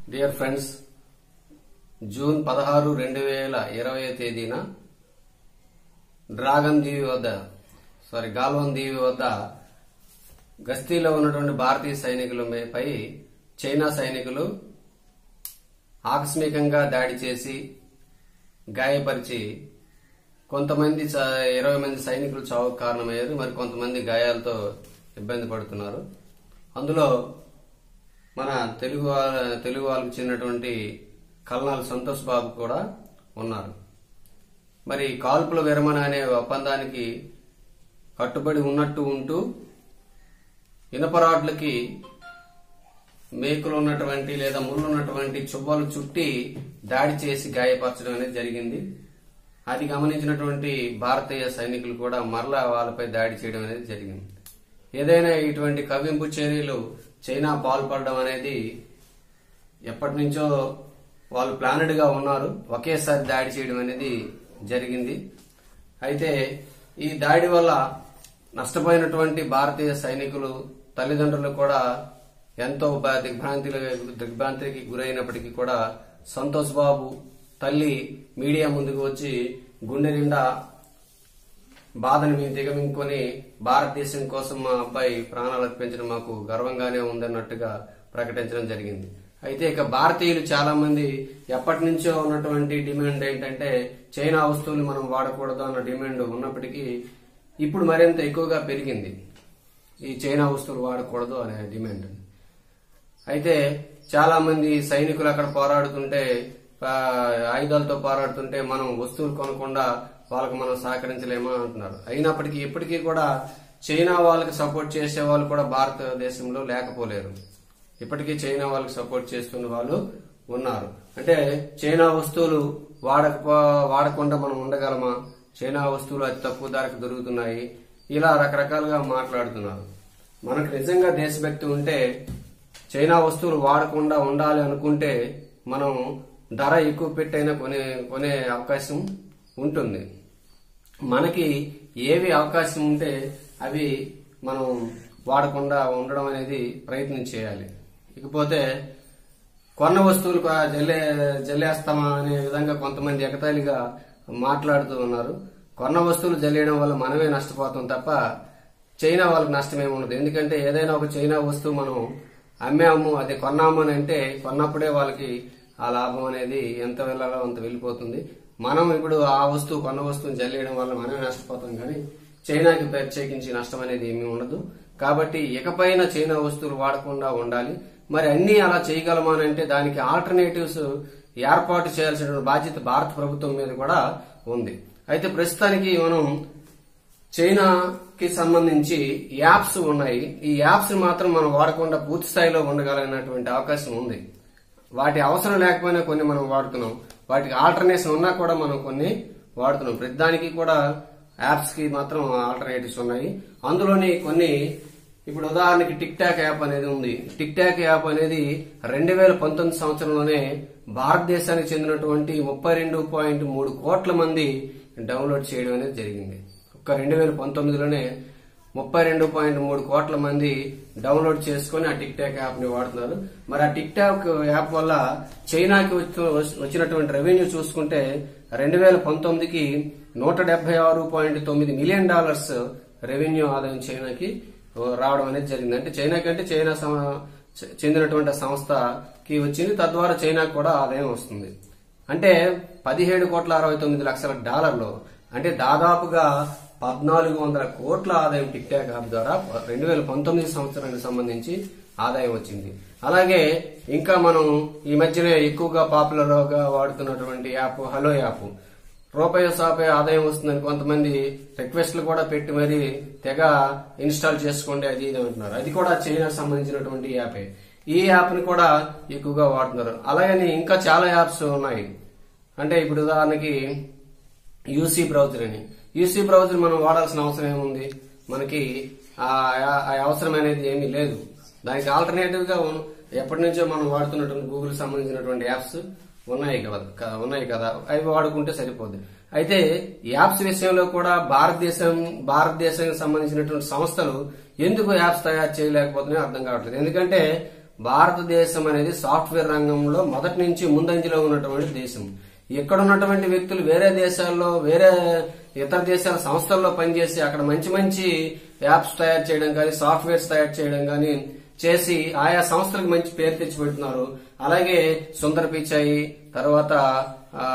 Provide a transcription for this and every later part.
dear friends June పదహారు రెండు వేల ఇరవై తేదీన డ్రాగన్ దీవి వద్ద సారీ గాల్వన్ దీవి వద్ద గస్తీలో ఉన్నటువంటి భారతీయ సైనికులపై చైనా సైనికులు ఆకస్మికంగా దాడి చేసి గాయపరిచి కొంతమంది చ- ఇరవై మంది సైనికులు చావుకు కారణమయ్యారు మరి కొంతమంది గాయాలతో ఇబ్బంది పడుతున్నారు అందులో మన తెలుగు వా- తెలుగు వాళ్ళకు చెందినటువంటి కల్నాల్ సంతోష్ బాబు కూడా ఉన్నారు మరి కాల్పుల విరమణ అనే ఒప్పందానికి కట్టుబడి ఉన్నట్టు ఉంటూ ఇనపరాడ్లకి మేకులు ఉన్నటువంటి లేదా ముళ్ళు ఉన్నటువంటి చువ్వలు చుట్టి దాడి చేసి గాయపరచడం అనేది జరిగింది అది గమనించినటువంటి భారతీయ సైనికులు కూడా మరలా వాళ్ళపై దాడి చేయడం అనేది జరిగింది ఏదైనా ఇటువంటి కవ్వింపు చర్యలు చైనా పాల్పడడం అనేది ఎప్పటి నుంచో వాళ్ళు ప్లానెడ్ గా ఉన్నారు ఒకేసారి దాడి చేయడం అనేది జరిగింది అయితే ఈ దాడి వల్ల నష్టపోయినటువంటి భారతీయ సైనికులు తల్లిదండ్రులు కూడా ఎంతో బ- దిగ్భ్రాంతి దిగ్భ్రాంతికి గురైనప్పటికీ కూడా సంతోష్ బాబు తల్లి మీడియా ముందుకు వచ్చి గుండె నిండా బాధను మేము దిగమింగుకొని భారతదేశం కోసం మా అబ్బాయి ప్రాణాలు అర్పించడం మాకు గర్వంగానే ఉందన్నట్టుగా ప్రకటించడం జరిగింది అయితే ఇక భారతీయులు చాలా మంది ఎప్పటి నుంచో ఉన్నటువంటి డిమాండ్ ఏంటంటే చైనా వస్తువులు మనం వాడకూడదు అన్న డిమాండ్ ఉన్నప్పటికీ ఇప్పుడు మరింత ఎక్కువగా పెరిగింది ఈ చైనా వస్తువులు వాడకూడదు అనే డిమాండ్ అయితే చాలా మంది సైనికులు అక్కడ పోరాడుతుంటే ఆ, ఆయుధాలతో పోరాడుతుంటే మనం వస్తువులు కొనకుండా వాళ్ళకి మనం సహకరించలేమా అంటున్నారు అయినప్పటికీ ఇప్పటికీ కూడా చైనా వాళ్ళకి సపోర్ట్ చేసే వాళ్ళు కూడా భారతదేశంలో లేకపోలేరు ఇప్పటికీ చైనా వాళ్ళకి సపోర్ట్ చేస్తున్న వాళ్ళు ఉన్నారు అంటే చైనా వస్తువులు వాడకపో వాడకుండా మనం ఉండగలమా చైనా వస్తువులు అతి తక్కువ ధరకు దొరుకుతున్నాయి ఇలా రకరకాలుగా మాట్లాడుతున్నారు మనకు నిజంగా దేశభక్తి ఉంటే చైనా వస్తువులు వాడకుండా ఉండాలి అనుకుంటే మనం ధర ఎక్కువ పెట్టైనా కొనే కొనే అవకాశం ఉంటుంది మనకి ఏవి అవకాశం ఉంటే అవి మనం వాడకుండా ఉండడం అనేది ప్రయత్నం చేయాలి ఇకపోతే కొన్న వస్తువులు కొ- జల్లే జల్లేస్తామా అనే విధంగా కొంతమంది ఎగతాళిగా మాట్లాడుతూ ఉన్నారు కొన్న వస్తువులు జల్లేయడం వల్ల మనమే నష్టపోతాం తప్ప చైనా వాళ్ళకి నష్టమేమి ఉండదు ఎందుకంటే ఏదైనా ఒక చైనా వస్తువు మనం అమ్మాము అది కొన్నాము అని అంటే కొన్నప్పుడే వాళ్ళకి ఆ లాభం అనేది ఎంత వెళ్ళాలో అంత వెళ్ళిపోతుంది మనం ఇప్పుడు ఆ వస్తువు కొన్న వస్తువుని జల్లేయడం వల్ల మనమే నష్టపోతాం కానీ చైనాకి ప్రత్యేకించి నష్టం అనేది ఏమీ ఉండదు కాబట్టి ఇకపైన చైనా వస్తువులు వాడకుండా ఉండాలి మరి అన్ని అలా చేయగలమా అని అంటే దానికి ఆల్టర్నేటివ్స్ ఏర్పాటు చేయాల్సిన బాధ్యత భారత ప్రభుత్వం మీద కూడా ఉంది అయితే ప్రస్తుతానికి మనం చైనాకి సంబంధించి యాప్స్ ఉన్నాయి ఈ యాప్స్ మాత్రం మనం వాడకుండా పూర్తి స్థాయిలో ఉండగలిగినటువంటి అవకాశం ఉంది వాటి అవసరం లేకపోయినా కొన్ని మనం వాడుతున్నాం వాటికి ఆల్టర్నేషన్ ఉన్నా కూడా మనం కొన్ని వాడుతున్నాం ప్రతిదానికి కూడా యాప్స్ కి మాత్రం ఆల్టర్నేటివ్స్ ఉన్నాయి అందులోని కొన్ని ఇప్పుడు ఉదాహరణకి టిక్ టాక్ యాప్ అనేది ఉంది టిక్ టాక్ యాప్ అనేది రెండు వేల పంతొమ్మిది సంవత్సరంలోనే భారతదేశానికి చెందినటువంటి ముప్పై రెండు పాయింట్ మూడు కోట్ల మంది డౌన్లోడ్ చేయడం అనేది జరిగింది ఒక్క రెండు వేల పంతొమ్మిదిలోనే ముప్పై రెండు పాయింట్ మూడు కోట్ల మంది డౌన్లోడ్ చేసుకుని ఆ టిక్ టాక్ యాప్ ని వాడుతున్నారు మరి ఆ టిక్ టాక్ యాప్ వల్ల చైనాకి వచ్చి- వచ్చినటువంటి రెవెన్యూ చూసుకుంటే రెండు వేల పంతొమ్మిదికి నూట డెబ్బై ఆరు పాయింట్ తొమ్మిది మిలియన్ డాలర్స్ రెవెన్యూ ఆదాయం చైనాకి రావడం అనేది జరిగింది అంటే చైనా కంటే చైనా సమ- చె- చెందినటువంటి ఆ సంస్థకి వచ్చింది తద్వారా చైనాకు కూడా ఆదాయం వస్తుంది అంటే పదిహేడు కోట్ల అరవై తొమ్మిది లక్షల డాలర్లు అంటే దాదాపుగా పద్నాలుగు వందల కోట్ల ఆదాయం టిక్ టాక్ యాప్ ద్వారా రెండు వేల పంతొమ్మిది సంవత్సరానికి సంబంధించి ఆదాయం వచ్చింది అలాగే ఇంకా మనం ఈ మధ్యనే ఎక్కువగా పాపులర్ గా వాడుతున్నటువంటి యాప్ హలో యాప్ రూపాయి సాపే ఆదాయం వస్తుందని కొంతమంది రిక్వెస్ట్లు కూడా పెట్టి మరి తెగ ఇన్స్టాల్ చేసుకోండి అది ఇది అంటున్నారు అది కూడా చైనాకు సంబంధించినటువంటి యాపే ఈ యాప్ ని కూడా ఎక్కువగా వాడుతున్నారు అలాగని ఇంకా చాలా యాప్స్ ఉన్నాయి అంటే ఇప్పుడు ఉదాహరణకి యూసీ బ్రౌజర్ అని యూసీ బ్రౌజర్ మనం వాడాల్సిన అవసరం ఏముంది మనకి ఆ ఆ అవసరం అనేది ఏమీ లేదు దానికి ఆల్టర్నేటివ్ గా ఉన్- ఎప్పటి నుంచో మనం వాడుతున్నటువంటి గూగుల్ సంబంధించినటువంటి యాప్స్ ఉన్నాయి కదా క- ఉన్నాయి కదా అవి వాడుకుంటే సరిపోద్ది అయితే యాప్స్ విషయంలో కూడా భారతదేశం భారతదేశానికి సంబంధించినటువంటి సంస్థలు ఎందుకు యాప్స్ తయారు చేయలేకపోతున్నాయో అర్థం కావట్లేదు ఎందుకంటే భారతదేశం అనేది సాఫ్ట్వేర్ రంగంలో మొదటి నుంచి ముందంజలో ఉన్నటువంటి దేశం ఇక్కడ ఉన్నటువంటి వ్యక్తులు వేరే దేశాల్లో వేరే ఇతర దేశాల సంస్థల్లో పనిచేసి అక్కడ మంచి మంచి యాప్స్ తయారు చేయడం కానీ సాఫ్ట్వేర్స్ తయారు చేయడం కానీ చేసి ఆయా సంస్థలకు మంచి పేరు తెచ్చి పెడుతున్నారు అలాగే సుందర్ పిచాయి తర్వాత ఆ,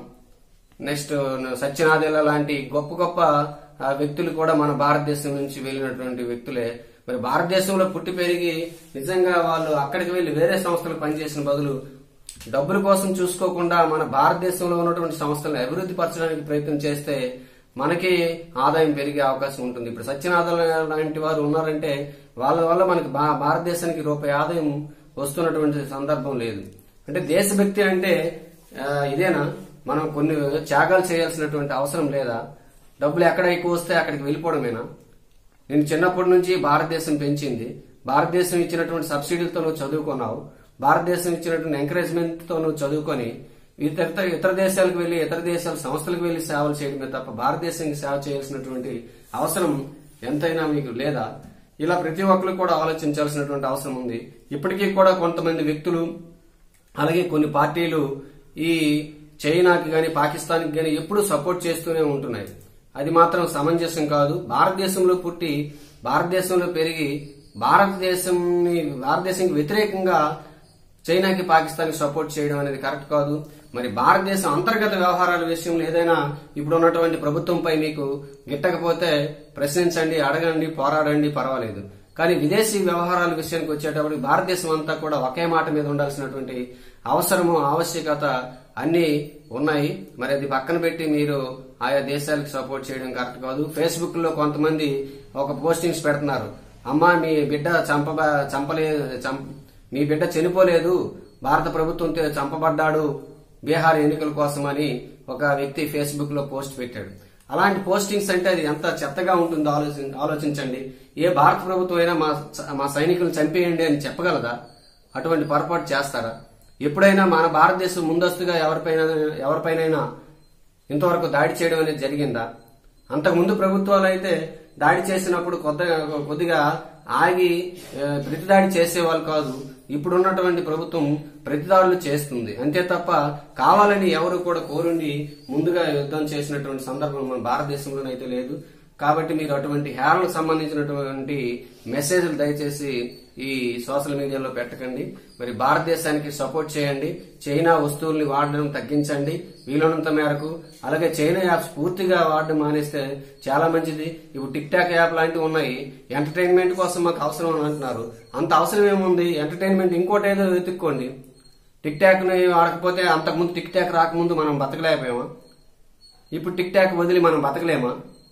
నెక్స్ట్ సత్యనాథేల లాంటి గొప్ప గొప్ప ఆ, వ్యక్తులు కూడా మన భారతదేశం నుంచి వెళ్ళినటువంటి వ్యక్తులే మరి భారతదేశంలో పుట్టి పెరిగి నిజంగా వాళ్ళు అక్కడికి వెళ్లి వేరే సంస్థలకు పనిచేసిన బదులు డబ్బుల కోసం చూసుకోకుండా మన భారతదేశంలో ఉన్నటువంటి సంస్థలను అభివృద్ధి పరచడానికి ప్రయత్నం చేస్తే మనకి ఆదాయం పెరిగే అవకాశం ఉంటుంది ఇప్పుడు సత్యనాథన్ లాంటి వారు ఉన్నారంటే వాళ్ళ వల్ల మనకి భా- భారతదేశానికి రూపాయి ఆదాయం వస్తున్నటువంటి సందర్భం లేదు అంటే దేశభక్తి అంటే ఆ, ఇదేనా మనం కొన్ని త్యాగాలు చేయాల్సినటువంటి అవసరం లేదా డబ్బులు ఎక్కడ ఎక్కువ వస్తే అక్కడికి వెళ్ళిపోవడమేనా నేను చిన్నప్పటి నుంచి భారతదేశం పెంచింది భారతదేశం ఇచ్చినటువంటి సబ్సిడీలతో నువ్వు చదువుకున్నావు భారతదేశం ఇచ్చినటువంటి ఎంకరేజ్మెంట్ తో నువ్వు చదువుకొని ఇతర ఇతర దేశాలకు వెళ్లి ఇతర దేశాల సంస్థలకు వెళ్లి సేవలు చేయడమే తప్ప భారతదేశానికి సేవ చేయాల్సినటువంటి అవసరం ఎంతైనా మీకు లేదా ఇలా ప్రతి ఒక్కరు కూడా ఆలోచించాల్సినటువంటి అవసరం ఉంది ఇప్పటికీ కూడా కొంతమంది వ్యక్తులు అలాగే కొన్ని పార్టీలు ఈ చైనాకి గాని పాకిస్తాన్కి గాని ఎప్పుడూ సపోర్ట్ చేస్తూనే ఉంటున్నాయి అది మాత్రం సమంజసం కాదు భారతదేశంలో పుట్టి భారతదేశంలో పెరిగి భారతదేశం భారతదేశానికి వ్యతిరేకంగా చైనాకి పాకిస్తాన్కి సపోర్ట్ చేయడం అనేది కరెక్ట్ కాదు మరి భారతదేశం అంతర్గత వ్యవహారాల విషయంలో ఏదైనా ఇప్పుడు ఉన్నటువంటి ప్రభుత్వంపై మీకు గిట్టకపోతే ప్రశ్నించండి అడగండి పోరాడండి పర్వాలేదు కానీ విదేశీ వ్యవహారాల విషయానికి వచ్చేటప్పుడు భారతదేశం అంతా కూడా ఒకే మాట మీద ఉండాల్సినటువంటి అవసరము ఆవశ్యకత అన్ని ఉన్నాయి మరి అది పక్కన పెట్టి మీరు ఆయా దేశాలకు సపోర్ట్ చేయడం కరెక్ట్ కాదు ఫేస్బుక్ లో కొంతమంది ఒక పోస్టింగ్స్ పెడుతున్నారు అమ్మా మీ బిడ్డ చంప చంపలే చంప మీ బిడ్డ చనిపోలేదు భారత ప్రభుత్వంతో చంపబడ్డాడు బీహార్ ఎన్నికల కోసమని ఒక వ్యక్తి ఫేస్బుక్ లో పోస్ట్ పెట్టాడు అలాంటి పోస్టింగ్స్ అంటే అది ఎంత చెత్తగా ఉంటుందో ఆలోచి- ఆలోచించండి ఏ భారత ప్రభుత్వం అయినా మా మా సైనికులను చంపేయండి అని చెప్పగలదా అటువంటి పొరపాటు చేస్తారా ఎప్పుడైనా మన భారతదేశం ముందస్తుగా ఎవరిపైన ఎవరిపైనైనా ఇంతవరకు దాడి చేయడం అనేది జరిగిందా అంతకుముందు ప్రభుత్వాలు అయితే దాడి చేసినప్పుడు కొద్దిగా కొద్దిగా ఆగి ఆ, ప్రతిదాడి చేసేవాళ్ళు కాదు ఇప్పుడున్నటువంటి ప్రభుత్వం ప్రతిదాడులు చేస్తుంది అంతే తప్ప కావాలని ఎవరు కూడా కోరుండి ముందుగా యుద్ధం చేసినటువంటి సందర్భం మన భారతదేశంలోనైతే లేదు కాబట్టి మీరు అటువంటి హేళనకు సంబంధించినటువంటి మెసేజ్లు దయచేసి ఈ సోషల్ మీడియాలో పెట్టకండి మరి భారతదేశానికి సపోర్ట్ చేయండి చైనా వస్తువుల్ని వాడడం తగ్గించండి వీలున్నంత మేరకు అలాగే చైనా యాప్స్ పూర్తిగా వాడడం మానేస్తే చాలా మంచిది ఇప్పుడు టిక్ టాక్ యాప్ లాంటివి ఉన్నాయి ఎంటర్టైన్మెంట్ కోసం మాకు అవసరం అని అంటున్నారు అంత అవసరం ఏముంది ఎంటర్టైన్మెంట్ ఇంకోటి ఏదో వెతుక్కోండి టిక్ టాక్ ని వాడకపోతే అంతకుముందు టిక్ టాక్ రాకముందు మనం బతకలేకపోయామా ఇప్పుడు టిక్ టాక్ వదిలి మనం బతకలేమా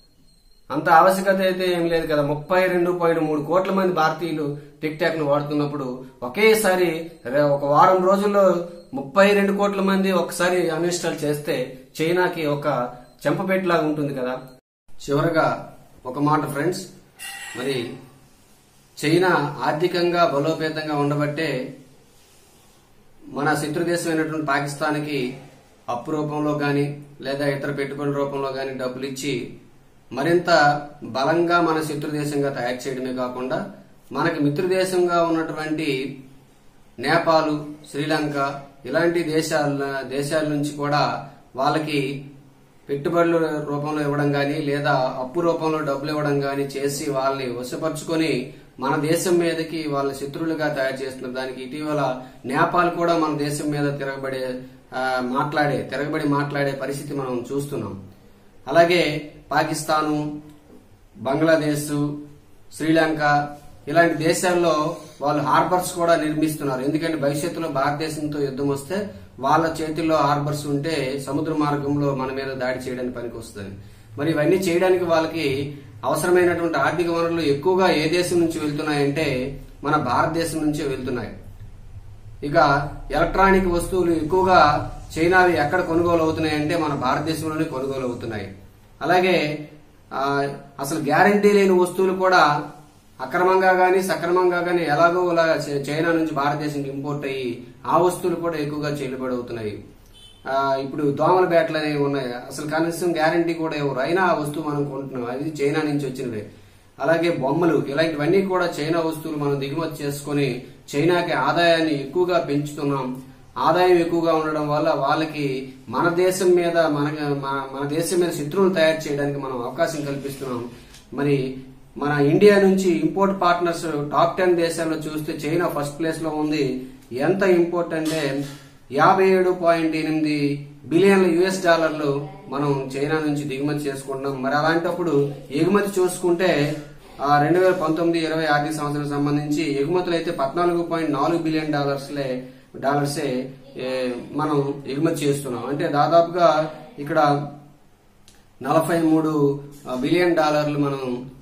అంత ఆవశ్యకత అయితే ఏం లేదు కదా ముప్పై రెండు పాయింట్ మూడు కోట్ల మంది భారతీయులు టిక్ టాక్ ను వాడుతున్నప్పుడు ఒకేసారి రే- ఒక వారం రోజుల్లో ముప్పై రెండు కోట్ల మంది ఒకసారి అన్ఇన్స్టాల్ చేస్తే చైనాకి ఒక చెంపపెట్టులాగా ఉంటుంది కదా చివరగా ఒక మాట ఫ్రెండ్స్ మరి చైనా ఆర్థికంగా బలోపేతంగా ఉండబట్టే మన శత్రు దేశమైనటువంటి పాకిస్తాన్కి అప్పు రూపంలో గాని లేదా ఇతర పెట్టుబడుల రూపంలో గాని డబ్బులు ఇచ్చి మరింత బలంగా మన శత్రు దేశంగా తయారు చేయడమే కాకుండా మనకి మిత్రు దేశంగా ఉన్నటువంటి నేపాల్ శ్రీలంక ఇలాంటి దేశాల దేశాల నుంచి కూడా వాళ్ళకి పెట్టుబడుల రూపంలో ఇవ్వడం గాని లేదా అప్పు రూపంలో డబ్బులు ఇవ్వడం గాని చేసి వాళ్ళని వశపరుచుకొని మన దేశం మీదకి వాళ్ళ శత్రువులుగా తయారు చేస్తున్నారు దానికి ఇటీవల నేపాల్ కూడా మన దేశం మీద తిరగబడే ఆ, మాట్లాడే తిరగబడి మాట్లాడే పరిస్థితి మనం చూస్తున్నాం అలాగే పాకిస్తాను బంగ్లాదేశ్ శ్రీలంక ఇలాంటి దేశాల్లో వాళ్ళు హార్బర్స్ కూడా నిర్మిస్తున్నారు ఎందుకంటే భవిష్యత్తులో భారతదేశంతో యుద్ధం వస్తే వాళ్ళ చేతిలో హార్బర్స్ ఉంటే సముద్ర మార్గంలో మన మీద దాడి చేయడానికి పనికి వస్తుంది మరి ఇవన్నీ చేయడానికి వాళ్ళకి అవసరమైనటువంటి ఆర్థిక వనరులు ఎక్కువగా ఏ దేశం నుంచి వెళ్తున్నాయంటే మన భారతదేశం నుంచే వెళ్తున్నాయి ఇక ఎలక్ట్రానిక్ వస్తువులు ఎక్కువగా చైనావి ఎక్కడ కొనుగోలు అవుతున్నాయంటే మన భారతదేశంలోనే కొనుగోలు అవుతున్నాయి అలాగే ఆ, అసలు గ్యారంటీ లేని వస్తువులు కూడా అక్రమంగా గాని సక్రమంగా గాని ఎలాగో అలా చై- చైనా నుంచి భారతదేశానికి ఇంపోర్ట్ అయ్యి ఆ వస్తువులు కూడా ఎక్కువగా చెల్లుబడి అవుతున్నాయి ఆ, ఇప్పుడు దోమల బ్యాట్లు అనేవి ఉన్నాయి అసలు కనీసం గ్యారంటీ కూడా ఎవరు అయినా ఆ వస్తువు మనం కొంటున్నాం అది చైనా నుంచి వచ్చినవే అలాగే బొమ్మలు ఇలాంటివన్నీ కూడా చైనా వస్తువులు మనం దిగుమతి చేసుకొని చైనాకి ఆదాయాన్ని ఎక్కువగా పెంచుతున్నాం ఆదాయం ఎక్కువగా ఉండడం వల్ల వాళ్ళకి మన దేశం మీద మన మన- మన దేశం మీద శత్రువులు తయారు చేయడానికి మనం అవకాశం కల్పిస్తున్నాం మరి మన ఇండియా నుంచి ఇంపోర్ట్ పార్ట్నర్స్ టాప్ టెన్ దేశాల్లో చూస్తే చైనా ఫస్ట్ ప్లేస్ లో ఉంది ఎంత ఇంపోర్ట్ అంటే యాభై ఏడు పాయింట్ ఎనిమిది బిలియన్ల యుఎస్ డాలర్లు మనం చైనా నుంచి దిగుమతి చేసుకుంటున్నాం మరి అలాంటప్పుడు ఎగుమతి చూసుకుంటే ఆ రెండు వేల పంతొమ్మిది ఇరవై ఆర్థిక సంవత్సరం సంబంధించి ఎగుమతులు అయితే పద్నాలుగు పాయింట్ నాలుగు బిలియన్ డాలర్స్లే డాలర్సే ఏ, మనం ఎగుమతి చేస్తున్నాం అంటే దాదాపుగా ఇక్కడ నలభై మూడు బిలియన్ డాలర్లు మనం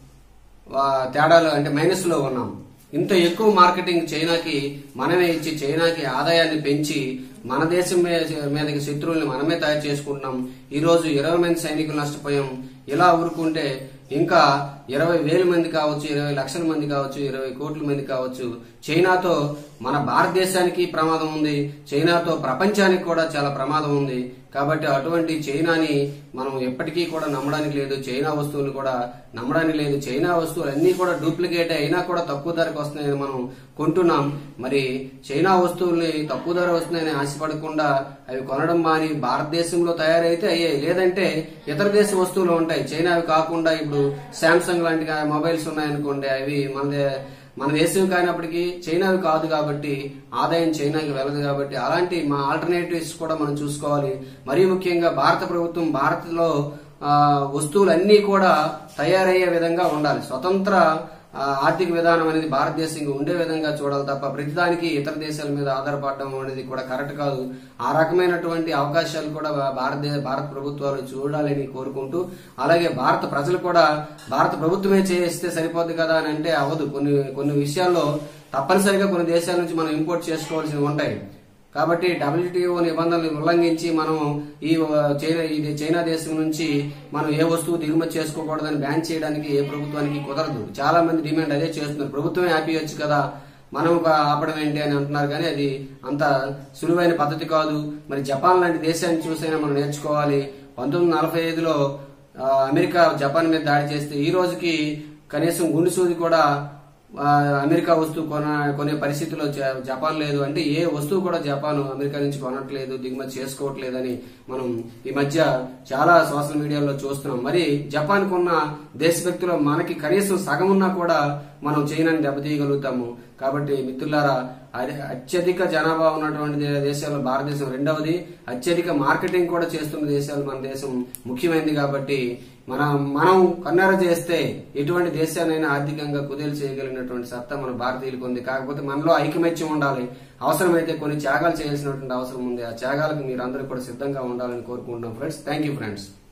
ఆ, తేడాలు అంటే మైనస్ లో ఉన్నాం ఇంత ఎక్కువ మార్కెటింగ్ చైనాకి మనమే ఇచ్చి చైనాకి ఆదాయాన్ని పెంచి మన దేశం మీద- మీదకి శత్రువుల్ని మనమే తయారు చేసుకుంటున్నాం ఈ రోజు ఇరవై మంది సైనికులు నష్టపోయాం ఇలా ఊరుకుంటే ఇంకా ఇరవై వేల మంది కావచ్చు ఇరవై లక్షల మంది కావచ్చు ఇరవై కోట్ల మంది కావచ్చు చైనాతో మన భారతదేశానికి ప్రమాదం ఉంది చైనాతో ప్రపంచానికి కూడా చాలా ప్రమాదం ఉంది కాబట్టి అటువంటి చైనాని మనం ఎప్పటికీ కూడా నమ్మడానికి లేదు చైనా వస్తువులు కూడా నమ్మడానికి లేదు చైనా వస్తువులు అన్ని కూడా డూప్లికేట్ అయినా కూడా తక్కువ ధరకు వస్తున్నాయని మనం కొంటున్నాం మరి చైనా వస్తువుల్ని తక్కువ ధర వస్తున్నాయని ఆశపడకుండా అవి కొనడం మాని భారతదేశంలో తయారైతే అయ్యాయి లేదంటే ఇతర దేశ వస్తువులు ఉంటాయి చైనావి కాకుండా ఇప్పుడు శాంసంగ్ లాంటి మొబైల్స్ ఉన్నాయనుకోండి అవి మన దే- మన దేశం కానప్పటికీ చైనావి కాదు కాబట్టి ఆదాయం చైనాకి వెళ్ళదు కాబట్టి అలాంటి మా ఆల్టర్నేటివ్స్ కూడా మనం చూసుకోవాలి మరీ ముఖ్యంగా భారత ప్రభుత్వం భారత్లో ఆ, వస్తువులన్నీ కూడా తయారయ్యే విధంగా ఉండాలి స్వతంత్ర ఆ, ఆర్థిక విధానం అనేది భారతదేశంకి ఉండే విధంగా చూడాలి తప్ప ప్రతిదానికి ఇతర దేశాల మీద ఆధారపడడం అనేది కూడా కరెక్ట్ కాదు ఆ రకమైనటువంటి అవకాశాలు కూడా భారతదేశ భారత ప్రభుత్వాలు చూడాలని కోరుకుంటూ అలాగే భారత ప్రజలు కూడా భారత ప్రభుత్వమే చేస్తే సరిపోద్ది కదా అని అంటే అవ్వదు కొన్ని కొన్ని విషయాల్లో తప్పనిసరిగా కొన్ని దేశాల నుంచి మనం ఇంపోర్ట్ చేసుకోవాల్సి ఉంటాయి కాబట్టి డబ్ల్యూటీఓ నిబంధనలు ఉల్లంఘించి మనం ఈ ఆ, చైనా ఇది చైనా దేశం నుంచి మనం ఏ వస్తువు దిగుమతి చేసుకోకూడదని బ్యాన్ చేయడానికి ఏ ప్రభుత్వానికి కుదరదు చాలా మంది డిమాండ్ అదే చేస్తున్నారు ప్రభుత్వమే ఆపేయచ్చు కదా మనం ఒక ఆపడం ఏంటి అని అంటున్నారు కానీ అది అంత సులువైన పద్ధతి కాదు మరి జపాన్ లాంటి దేశాన్ని చూసైనా మనం నేర్చుకోవాలి పంతొమ్మిది నలభై ఐదులో ఆ, అమెరికా జపాన్ మీద దాడి చేస్తే ఈ రోజుకి కనీసం గుండు సూది కూడా ఆ, అమెరికా వస్తువు కొన కొనే పరిస్థితిలో జ- జపాన్ లేదు అంటే ఏ వస్తువు కూడా జపాన్ అమెరికా నుంచి కొనట్లేదు దిగుమతి చేసుకోవట్లేదని మనం ఈ మధ్య చాలా సోషల్ మీడియాలో చూస్తున్నాం మరి జపాన్ కొన్న దేశభక్తిలో మనకి కనీసం సగం ఉన్నా కూడా మనం చైనాని దెబ్బతీయగలుగుతాము కాబట్టి మిత్రులారా అరి- అత్యధిక జనాభా ఉన్నటువంటి దే- దేశాల్లో భారతదేశం రెండవది అత్యధిక మార్కెటింగ్ కూడా చేస్తున్న దేశాలు మన దేశం ముఖ్యమైనది కాబట్టి మనం మనం కన్నెర చేస్తే ఎటువంటి దేశాన్నైనా ఆర్థికంగా కుదేలు చేయగలిగినటువంటి సత్తా మన భారతీయులకు ఉంది కాకపోతే మనలో ఐకమత్యం ఉండాలి అవసరమైతే కొన్ని త్యాగాలు చేయాల్సినటువంటి అవసరం ఉంది ఆ త్యాగాలకు మీరు అందరూ కూడా సిద్ధంగా ఉండాలని కోరుకుంటున్నాం ఫ్రెండ్స్ థ్యాంక్ యూ ఫ్రెండ్స్